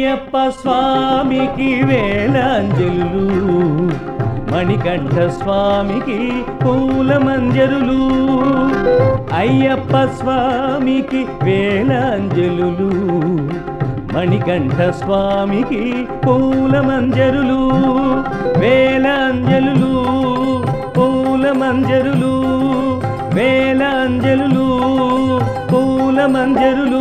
అయ్యప్ప స్వామికి వేలాంజలు మణికంఠ స్వామికి పూల మంజరులు అయ్యప్ప స్వామికి వేలాంజలు మణికంఠ స్వామికి పూల మంజరులు వేలాంజలు పూల మంజరులు వేలాంజలు పూల మంజరులు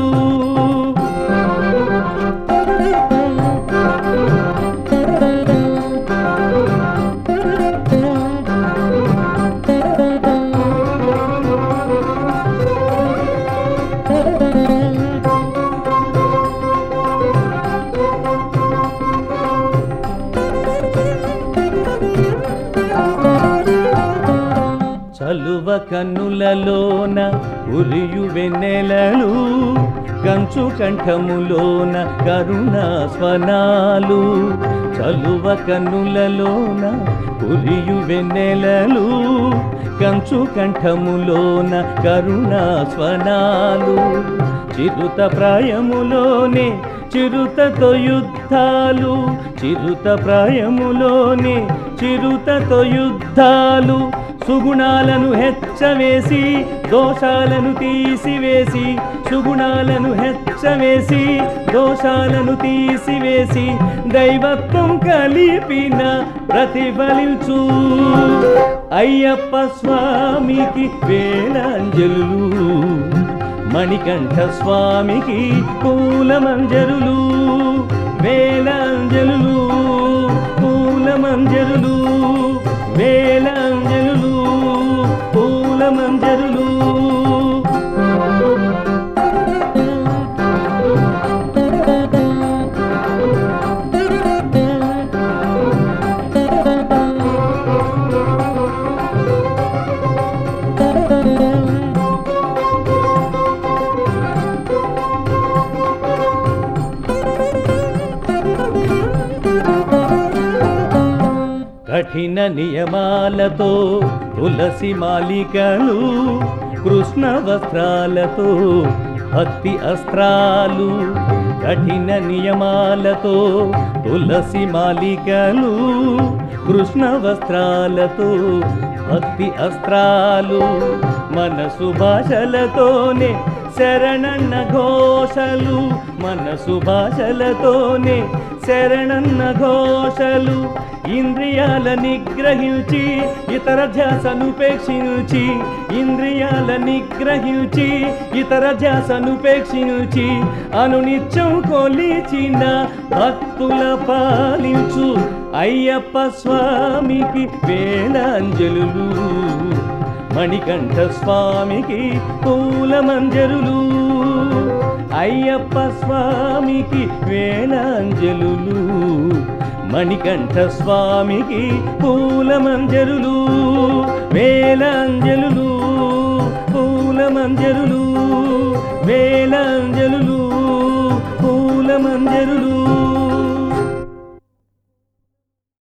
చలువ కన్నులలోన ఉరియు వెన్నెలలు కంచు కంఠములోన కరుణా స్వనాలు చలువ కన్నులలోన ఉరియు వెన్నెలలు కంచు కంఠములోన కరుణా స్వనాలు చిరుత ప్రాయములోనే చిరుతతో యుద్ధాలు చిరుత ప్రాయములోనే చిరుతతో యుద్ధాలు సుగుణాలను హెచ్చవేసి దోషాలను తీసివేసి సుగుణాలను హెచ్చవేసి దోషాలను తీసివేసి దైవత్వం కలిపిన ప్రతిఫలించు అయ్యప్ప స్వామికి వేలాంజలు మణికంఠ స్వామికి పూల మంజరులు వేలాంజలు పూల మంజరులు వేలాంజలు పూల మంజరులు కఠిన నియమాలతో తులసి మాలికలు కృష్ణ వస్త్రాలతో భక్తి అస్త్రాలు కఠిన నియమాలతో తులసి మాలికలు కృష్ణ వస్త్రాలతో భక్తి అస్త్రాలు మనసు భాషలతోనే శరణన్న ఘోషలు మనసు భాషలతోనే శరణన్న ఘోషలు ఇంద్రియాల నిగ్రహించి ఇతర ధ్యాసనుపేక్షించి ఇంద్రియాల నిగ్రహించి ఇతర ధ్యాసనుపేక్షించి అనునిత్యం కొలిచిన భక్తుల పాలించు అయ్యప్ప స్వామికి వేలాంజలు మణికంఠ స్వామికి పూల మంజరులు అయ్యప్ప స్వామికి వేలాంజలు మణికంఠ స్వామికి పూల మంజరులు వేలాంజలు పూల మంజరులు వేలాంజలు పూల మంజరులు